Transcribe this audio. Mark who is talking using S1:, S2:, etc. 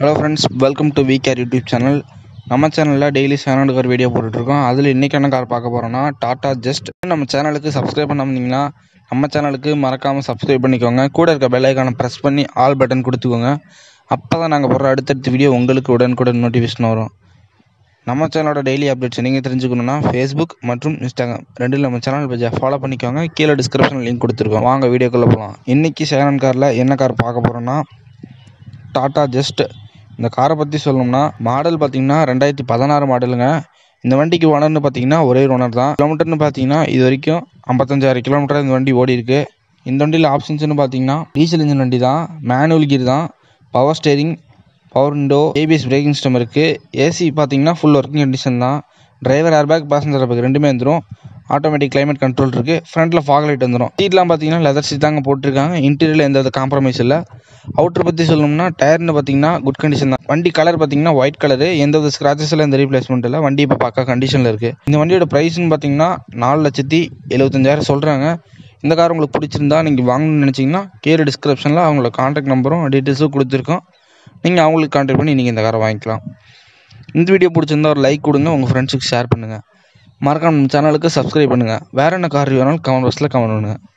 S1: hello friends welcome to we care YouTube channel நம்ம சேனலில் daily seven car video போட்டுட்ருக்கோம் அதில் இன்றைக்கி என்ன கார் பார்க்க போகிறோன்னா டாட்டா ஜஸ்ட் நம்ம சேனலுக்கு சப்ஸ்கிரைப் பண்ண வந்தீங்கன்னா நம்ம சேனலுக்கு மறக்காமல் சப்ஸ்கிரைப் பண்ணிக்கோங்க கூட இருக்க பெல் ஐக்கானை ப்ரெஸ் பண்ணி ஆல் பட்டன் கொடுத்துக்கோங்க அப்போ தான் நாங்கள் போடுற அடுத்தடுத்த வீடியோ உங்களுக்கு உடனுக்குடன் நோட்டிஃபிகேஷன் வரும் நம்ம சேனலோட டெய்லி அப்டேட்ஸ் நீங்கள் தெரிஞ்சுக்கணுன்னா ஃபேஸ்புக் மற்றும் இன்ஸ்டாகிராம் ரெண்டில் நம்ம சேனல் பேஜை ஃபாலோ பண்ணிக்கோங்க கீழே டிஸ்கிரிப்ஷன் லிங்க் கொடுத்துருக்கோம் வாங்க வீடியோக்குள்ளே போகலாம் இன்றைக்கி செகண்ட் காரில் என்ன கார் பார்க்க போகிறோன்னா டாட்டா ஜஸ்ட் இந்த காரை பற்றி சொல்லணும்னா மாடல் பார்த்தீங்கன்னா ரெண்டாயிரத்தி பதினாறு மாடலுங்க இந்த வண்டிக்கு ஓனர்னு பார்த்தீங்கன்னா ஒரே ஒரு ஓனர் தான் கிலோமீட்டர்னு பார்த்தீங்கன்னா இது வரைக்கும் ஐம்பத்தஞ்சாயிரம் கிலோமீட்டர் இந்த வண்டி ஓடி இருக்கு இந்த வண்டியில் ஆப்ஷன்ஸ்னு பார்த்தீங்கன்னா டீசல் இன்ஜின் வண்டி தான் மேனுவல் கீர் தான் power steering power window ABS braking system இருக்குது ஏசி பார்த்தீங்கன்னா ஃபுல் ஒர்க்கிங் கண்டிஷன் தான் டிரைவர் ஏர்பேக் பேசஞ்சர் ஏர்பேக் ரெண்டுமே வந்துடும் ஆட்டோமேட்டிக் கிளைமேட் கண்ட்ரோல் இருக்குது ஃப்ரண்ட்டில் ஃபாக் லைட் வந்துடும் சீட்லாம் பார்த்தீங்கன்னா லெதர் சீட் தாங்க போட்டிருக்காங்க இன்டீரியரில் எந்த வித காம்ப்ரமைஸ் இல்லை அவுட்ரு பற்றி சொல்லணும்னா டயர்னு பார்த்தீங்கன்னா குட் கண்டிஷன் தான் வண்டி கலர் பார்த்தீங்கன்னா ஒயிட் கலரு எந்த வித ஸ்க்ராச்சஸ் இல்லை எந்த ரீப்ளேஸ்மெண்ட் இல்லை வண்டி இப்போ பக்கா கண்டிஷனில் இருக்குது இந்த வண்டியோட ப்ரைஸ்னு பார்த்தீங்கன்னா நாலு லட்சத்தி எழுபத்தஞ்சாயிரம் சொல்கிறாங்க இந்த கார் உங்களுக்கு பிடிச்சிருந்தா நீங்கள் வாங்கணும்னு நினச்சிங்கன்னா கீழே டிஸ்கிரிப்ஷனில் அவங்களோட கான்டாக்ட் நம்பரும் டீட்டெயில்ஸும் கொடுத்துருக்கோம் நீங்கள் அவங்களுக்கு கான்டாக்ட் பண்ணி நீங்கள் இந்த காரை வாங்கிக்கலாம் இந்த வீடியோ பிடிச்சிருந்தா ஒரு லைக் கொடுங்க உங்கள் ஃப்ரெண்ட்ஸுக்கு ஷேர் பண்ணுங்கள் மறக்காம நம்ம சேனலுக்கு சப்ஸ்கிரைப் பண்ணுங்கள் வேறு என்ன கார் வேணாலும் கமெண்ட் பாக்ஸில் கமெண்ட் பண்ணுங்கள்